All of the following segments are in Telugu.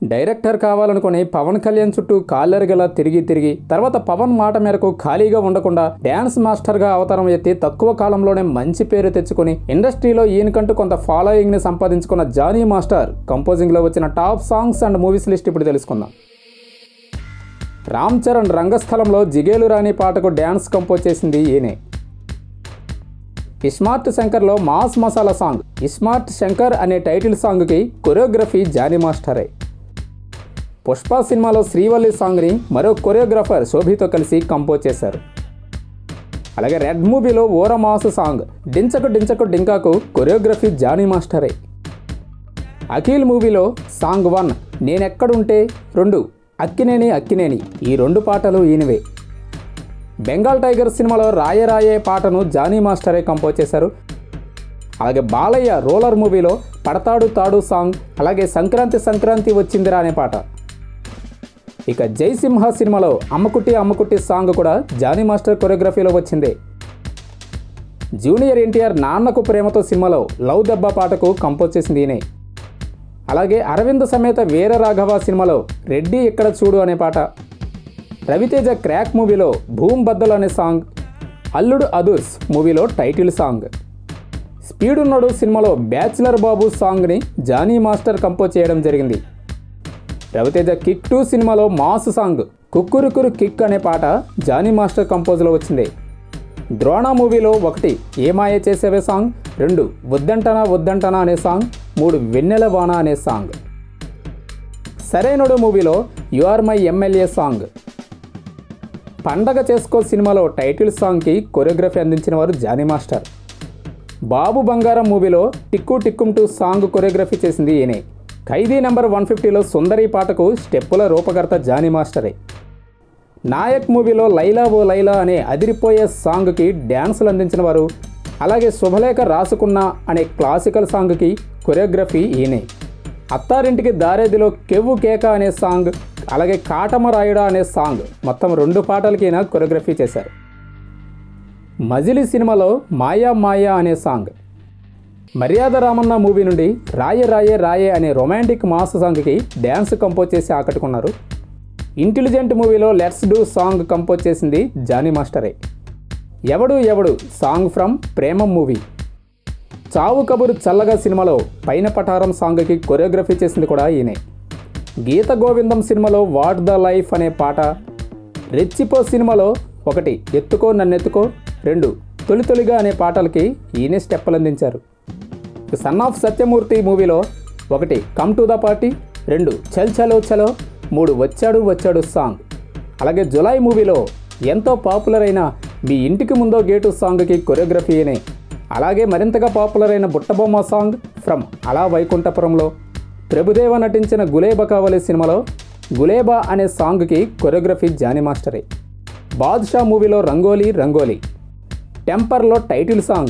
డైరెక్టర్ కావాలనుకుని పవన్ కళ్యాణ్ చుట్టూ కాళ్ళెరగలా తిరిగి తిరిగి తర్వాత పవన్ మాట మేరకు ఖాళీగా ఉండకుండా డ్యాన్స్ మాస్టర్గా అవతారం ఎత్తి తక్కువ కాలంలోనే మంచి పేరు తెచ్చుకుని ఇండస్ట్రీలో ఈయనకంటూ కొంత ఫాలోయింగ్ని సంపాదించుకున్న జానీ మాస్టర్ కంపోజింగ్లో వచ్చిన top songs and movies list ఇప్పుడు తెలుసుకుందాం రామ్ చరణ్ రంగస్థలంలో జిగేలు రాణి పాటకు డ్యాన్స్ కంపోజ్ చేసింది ఈయనే ఇస్మార్ట్ శంకర్లో మాస్ మసాలా సాంగ్ ఇస్మార్ట్ శంకర్ అనే టైటిల్ సాంగ్కి కొరియోగ్రఫీ జానీ మాస్టరే పుష్ప సినిమాలో శ్రీవల్లి సాంగ్ని మరో కొరియోగ్రాఫర్ శోభితో కలిసి కంపోజ్ చేశారు అలాగే రెడ్ మూవీలో ఓరమాసు సాంగ్ డించకు డించకు డింకాకు కొరియోగ్రఫీ జానీ మాస్టరే అఖిల్ మూవీలో సాంగ్ వన్ నేనెక్కడుంటే రెండు అక్కినేని అక్కినేని ఈ రెండు పాటలు ఈయనవే బెంగాల్ టైగర్ సినిమాలో రాయే రాయే పాటను జానీ మాస్టరే కంపోజ్ చేశారు అలాగే బాలయ్య రోలర్ మూవీలో పడతాడు తాడు సాంగ్ అలాగే సంక్రాంతి సంక్రాంతి వచ్చిందిరా అనే పాట ఇక జైసింహ సినిమాలో అమ్మకుట్టి అమ్మకుట్టి సాంగ్ కూడా జానీ మాస్టర్ కొరియోగ్రఫీలో వచ్చిందే జూనియర్ ఎన్టీఆర్ నాన్నకు ప్రేమతో సినిమాలో లవ్ దెబ్బ పాటకు కంపోజ్ చేసింది ఈయనే అలాగే అరవింద్ సమేత వీర రాఘవ సినిమాలో రెడ్డి ఇక్కడ చూడు అనే పాట రవితేజ క్రాక్ మూవీలో భూమ్ బద్దలు అనే సాంగ్ అల్లుడు అదుర్స్ మూవీలో టైటిల్ సాంగ్ స్పీడ్ ఉన్నోడు సినిమాలో బ్యాచులర్ బాబు సాంగ్ని జానీ మాస్టర్ కంపోజ్ చేయడం జరిగింది రవితేజ కిక్ టూ సినిమాలో మాస్ సాంగ్ కుక్కురుకురు కిక్ అనే పాట జానీ మాస్టర్ కంపోజ్లో వచ్చింది ద్రోణ మూవీలో ఒకటి ఏమాయ చేసేవే సాంగ్ రెండు వద్దంటనా వద్దంటనా అనే సాంగ్ మూడు వెన్నెల వాన అనే సాంగ్ సరైనడు మూవీలో you are my MLA song Pandaga Chesko సినిమాలో టైటిల్ సాంగ్కి కొరియోగ్రఫీ అందించిన వారు జానీ మాస్టర్ బాబు బంగారం మూవీలో టిక్కు టిక్కుం టూ సాంగ్ కొరియోగ్రఫీ చేసింది ఈయనే ఖైదీ నెంబర్ వన్ ఫిఫ్టీలో సుందరి పాటకు స్టెప్పుల రూపకర్త జానీ మాస్టరే నాయక్ మూవీలో లైలా ఓ లైలా అనే అదిరిపోయే సాంగ్కి డ్యాన్సులు అందించిన వారు అలాగే శుభలేఖ రాసుకున్న అనే క్లాసికల్ సాంగ్కి కొరియోగ్రఫీ ఈయనే అత్తారింటికి దారేదిలో కెవ్వు కేక అనే సాంగ్ అలాగే కాటమ రాయుడా అనే సాంగ్ మొత్తం రెండు పాటలకి ఈయన కొరియోగ్రఫీ చేశారు మజిలీ సినిమాలో మాయా మాయా అనే సాంగ్ మర్యాద రామన్న మూవీ నుండి రాయే రాయే రాయే అనే రొమాంటిక్ మాస్ సాంగ్కి డ్యాన్స్ కంపోజ్ చేసి ఆకట్టుకున్నారు ఇంటెలిజెంట్ మూవీలో లెట్స్ డూ సాంగ్ కంపోజ్ చేసింది జానీ మాస్టరే ఎవడు ఎవడు సాంగ్ ఫ్రమ్ ప్రేమం మూవీ చావు కబురు చల్లగా సినిమాలో పైన పటారం సాంగ్కి కొరియోగ్రఫీ చేసింది కూడా ఈయనే గీత గోవిందం సినిమాలో వాట్ ద లైఫ్ అనే పాట రెచ్చిపో సినిమాలో ఒకటి ఎత్తుకో నన్నెత్తుకో రెండు తొలి తొలిగా అనే పాటలకి ఈయనే స్టెప్పులు అందించారు సన్ ఆఫ్ సత్యమూర్తి మూవీలో ఒకటి కమ్ టు ద పార్టీ రెండు చల్ చలో చలో మూడు వచ్చాడు వచ్చాడు సాంగ్ అలాగే జులై మూవీలో ఎంతో పాపులర్ అయిన మీ ఇంటికి ముందో గేటు సాంగ్కి కొరియోగ్రఫీ అనే అలాగే మరింతగా పాపులర్ అయిన బుట్టబొమ్మ సాంగ్ ఫ్రమ్ అలా వైకుంఠపురంలో ప్రభుదేవ నటించిన గులేబా కావలి సినిమాలో గులేబా అనే సాంగ్కి కొరియోగ్రఫీ జానీ మాస్టరే బాద్షా మూవీలో రంగోలీ రంగోలీ టెంపర్లో టైటిల్ సాంగ్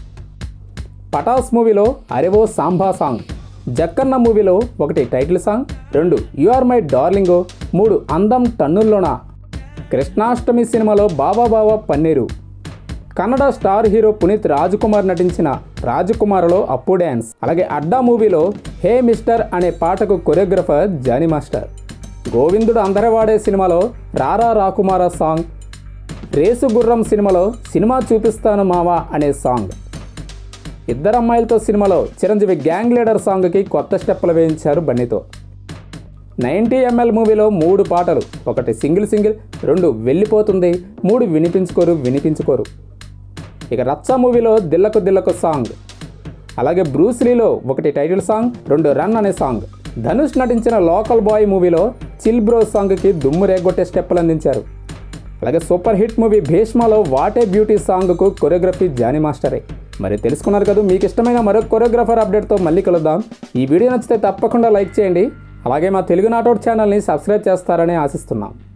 పటాస్ మూవీలో అరెవో సాంబా సాంగ్ జక్కన్న మూవీలో ఒకటి టైటిల్ సాంగ్ రెండు యు ఆర్ మై డార్లింగో మూడు అందం టన్నుల్లోనా కృష్ణాష్టమి సినిమాలో బాబా బాబా పన్నీరు కన్నడ స్టార్ హీరో పునీత్ రాజ్కుమార్ నటించిన రాజకుమార్లో అప్పు డ్యాన్స్ అలాగే అడ్డా మూవీలో హే మిస్టర్ అనే పాటకు కొరియోగ్రఫర్ జానీ మాస్టర్ గోవిందుడు అందరవాడే సినిమాలో రారా రాకుమార సాంగ్ రేసు గుర్రం సినిమాలో సినిమా చూపిస్తాను మావా అనే సాంగ్ ఇద్దరు అమ్మాయిలతో సినిమాలో చిరంజీవి గ్యాంగ్ లీడర్ సాంగ్కి కొత్త స్టెప్పులు వేయించారు బన్నీతో నైంటీ ఎంఎల్ మూవీలో మూడు పాటలు ఒకటి సింగిల్ సింగిల్ రెండు వెళ్ళిపోతుంది మూడు వినిపించుకోరు వినిపించుకోరు ఇక రచ్చ మూవీలో దిల్లకు దిల్లకు సాంగ్ అలాగే బ్రూస్లీలో ఒకటి టైటిల్ సాంగ్ రెండు రన్ అనే సాంగ్ ధనుష్ నటించిన లోకల్ బాయ్ మూవీలో చిల్ బ్రో సాంగ్కి దుమ్ము రేగొట్టే స్టెప్పులు అందించారు అలాగే సూపర్ హిట్ మూవీ భీష్మలో వాటే బ్యూటీ సాంగ్కు కొరియోగ్రఫీ జానీ మాస్టరే మరి తెలుసుకున్నారు కదా మీకు ఇష్టమైన మరొక కొరియోగ్రాఫర్ అప్డేట్తో మళ్ళీ కలుద్దాం ఈ వీడియో నచ్చితే తప్పకుండా లైక్ చేయండి అలాగే మా తెలుగు నాటౌట్ ఛానల్ని సబ్స్క్రైబ్ చేస్తారని ఆశిస్తున్నాం